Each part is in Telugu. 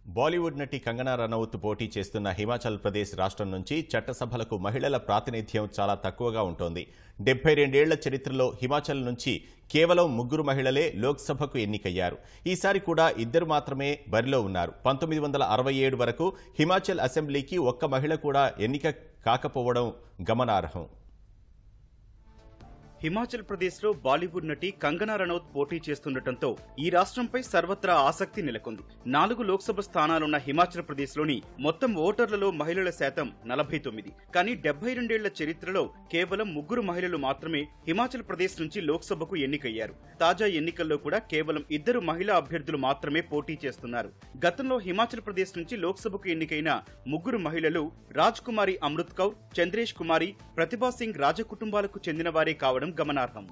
బాలీవుడ్ నటి కంగనా రనౌత్ పోటీ చేస్తున్న హిమాచల్ ప్రదేశ్ రాష్ట్రం నుంచి చట్టసభలకు మహిళల ప్రాతినిధ్యం చాలా తక్కువగా ఉంటోంది డెబ్బై రెండేళ్ల చరిత్రలో హిమాచల్ నుంచి కేవలం ముగ్గురు మహిళలే లోక్సభకు ఎన్నికయ్యారు ఈసారి కూడా ఇద్దరు మాత్రమే బరిలో ఉన్నారు పంతొమ్మిది వందల అరవై ఏడు వరకు హిమాచల్ అసెంబ్లీకి ఒక్క మహిళ కూడా ఎన్నిక కాకపోవడం గమనార్హం హిమాచల్ ప్రదేశ్ లో బాలీవుడ్ నటి కంగనా రనౌత్ పోటీ చేస్తుండటంతో ఈ రాష్ట్రంపై సర్వత్రా ఆసక్తి నెలకొంది నాలుగు లోక్సభ స్థానాలున్న హిమాచల్ ప్రదేశ్ లోని మొత్తం ఓటర్లలో మహిళల శాతం నలభై తొమ్మిది కానీ డెబ్బై రెండేళ్ల చరిత్రలో కేవలం ముగ్గురు మహిళలు మాత్రమే హిమాచల్ ప్రదేశ్ నుంచి లోక్సభకు ఎన్నికయ్యారు తాజా ఎన్నికల్లో కూడా కేవలం ఇద్దరు మహిళా అభ్యర్థులు మాత్రమే పోటీ చేస్తున్నారు గతంలో హిమాచల్ ప్రదేశ్ నుంచి లోక్సభకు ఎన్నికైన ముగ్గురు మహిళలు రాజ్ కుమారి అమృత్ కౌర్ చంద్రేష్ కుమారి ప్రతిభా సింగ్ రాజకుటుంబాలకు చెందిన వారే కావడం గమనార్హం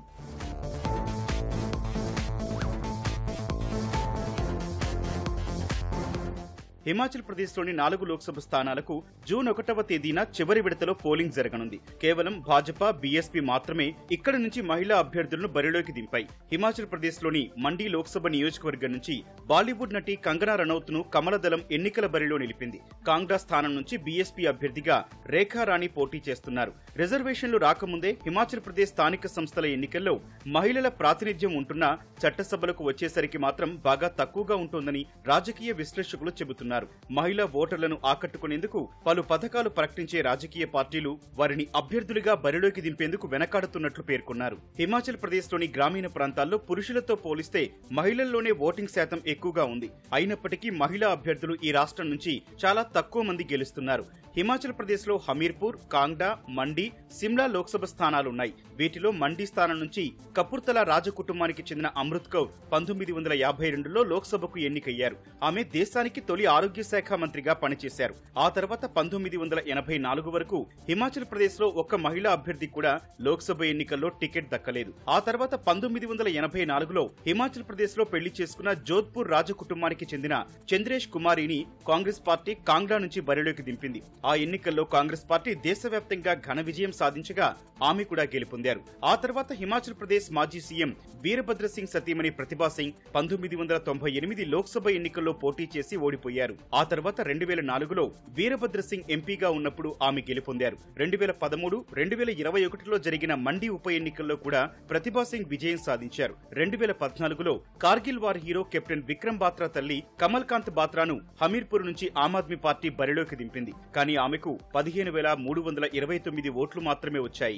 హిమాచల్ ప్రదేశ్లోని నాలుగు లోక్సభ స్థానాలకు జూన్ ఒకటవ తేదీన చివరి విడతలో పోలింగ్ జరగనుంది కేవలం భాజపా బీఎస్పీ మాత్రమే ఇక్కడి నుంచి మహిళా అభ్యర్థులను బరిలోకి దింపాయి హిమాచల్ ప్రదేశ్లోని మండీ లోక్సభ నియోజకవర్గం నుంచి బాలీవుడ్ నటి కంగనా రనౌత్ ను కమలదళం ఎన్నికల బరిలో నిలిపింది కాంగ్రా స్థానం నుంచి బీఎస్పీ అభ్యర్థిగా రేఖా రాణి పోటీ చేస్తున్నారు రిజర్వేషన్లు రాకముందే హిమాచల్ ప్రదేశ్ స్థానిక సంస్థల ఎన్నికల్లో మహిళల ప్రాతినిధ్యం ఉంటున్నా చట్టసభలకు వచ్చేసరికి మాత్రం బాగా తక్కువగా ఉంటోందని రాజకీయ విశ్లేషకులు చెబుతున్నారు మహిళా ఓటర్లను ఆకట్టుకునేందుకు పలు పథకాలు ప్రకటించే రాజకీయ పార్టీలు వారిని అభ్యర్థులుగా బరిలోకి దింపేందుకు వెనకాడుతున్నట్లు పేర్కొన్నారు హిమాచల్ ప్రదేశ్లోని గ్రామీణ ప్రాంతాల్లో పురుషులతో పోలిస్తే మహిళల్లోనే ఓటింగ్ శాతం ఎక్కువగా ఉంది అయినప్పటికీ మహిళా అభ్యర్థులు ఈ రాష్ట్రం నుంచి చాలా తక్కువ మంది గెలుస్తున్నారు హిమాచల్ ప్రదేశ్ లో హమీర్పూర్ కాంగ్డా మండి సిమ్లా లోక్సభ స్థానాలున్నాయి వీటిలో మండి స్థానం నుంచి కపుర్తల రాజకుటుంబానికి చెందిన అమృత్ కౌర్ పంతొమ్మిది వందల యాభై రెండులో లోక్సభకు ఎన్నికయ్యారు ఆమె దేశానికి తొలి ఆరోగ్య శాఖ మంత్రిగా పనిచేశారు ఆ తర్వాత పంతొమ్మిది వందల ఎనభై నాలుగు వరకు హిమాచల్ ప్రదేశ్ లో ఒక్క మహిళా అభ్యర్థి కూడా లోక్సభ ఎన్నికల్లో టికెట్ దక్కలేదు ఆ తర్వాత పంతొమ్మిది వందల ఎనభై నాలుగులో హిమాచల్ ప్రదేశ్ లో పెళ్లి చేసుకున్న జోధ్పూర్ రాజకుటుంబానికి చెందిన చంద్రేష్ కుమారిని కాంగ్రెస్ పార్టీ కాంగ్రా నుంచి బరిలోకి దింపింది ఆ ఎన్నికల్లో కాంగ్రెస్ పార్టీ దేశవ్యాప్తంగా ఘన విజయం సాధించగా ఆమె కూడా గెలుపొందారు ఆ తర్వాత హిమాచల్ ప్రదేశ్ మాజీ సీఎం వీరభద్ర సింగ్ సతీమణి ప్రతిభా సింగ్ పంతొమ్మిది వందల తొంభై ఎనిమిది లోక్సభ ఎన్నికల్లో పోటీ చేసి ఓడిపోయారు ఆ తర్వాత రెండు వేల నాలుగులో వీరభద్ర సింగ్ ఎంపీగా ఉన్నప్పుడు ఆమె గెలుపొందారు రెండు వేల పదమూడు రెండు వేల ఇరవై ఒకటిలో జరిగిన మండి ఉప ఎన్నికల్లో కూడా ప్రతిభా సింగ్ విజయం సాధించారు రెండు వేల పద్నాలుగులో Kargil war hero captain Vikram Batra తల్లి కమల్ కాంత్ బాత్రాను హమీర్పూర్ నుంచి ఆమ్ ఆద్మీ పార్టీ బరిలోకి దింపింది కానీ ఆమెకు పదిహేను వేల మూడు వందల ఇరవై తొమ్మిది ఓట్లు మాత్రమే వచ్చాయి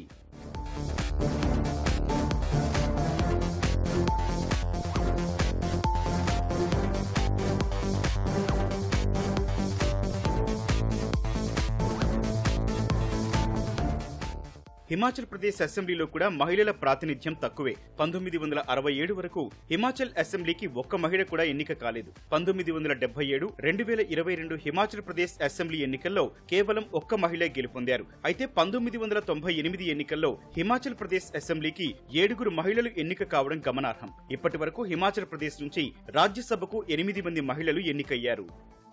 హిమాచల్ ప్రదేశ్ అసెంబ్లీలో కూడా మహిళల ప్రాతినిధ్యం తక్కువే పంతొమ్మిది వందల అరవై ఏడు వరకు హిమాచల్ అసెంబ్లీకి ఒక్క మహిళ కూడా ఎన్నిక కాలేదు పంతొమ్మిది వందల డెబ్బై ఏడు రెండు వేల ఇరవై రెండు హిమాచల్ ప్రదేశ్ అసెంబ్లీ ఎన్నికల్లో కేవలం ఒక్క మహిళ గెలుపొందారు అయితే పంతొమ్మిది వందల తొంభై ఎనిమిది ఎన్నికల్లో హిమాచల్ ప్రదేశ్ అసెంబ్లీకి ఏడుగురు మహిళలు ఎన్నిక కావడం గమనార్హం ఇప్పటి వరకు హిమాచల్ ప్రదేశ్ నుంచి రాజ్యసభకు ఎనిమిది మంది మహిళలు ఎన్నికయ్యారు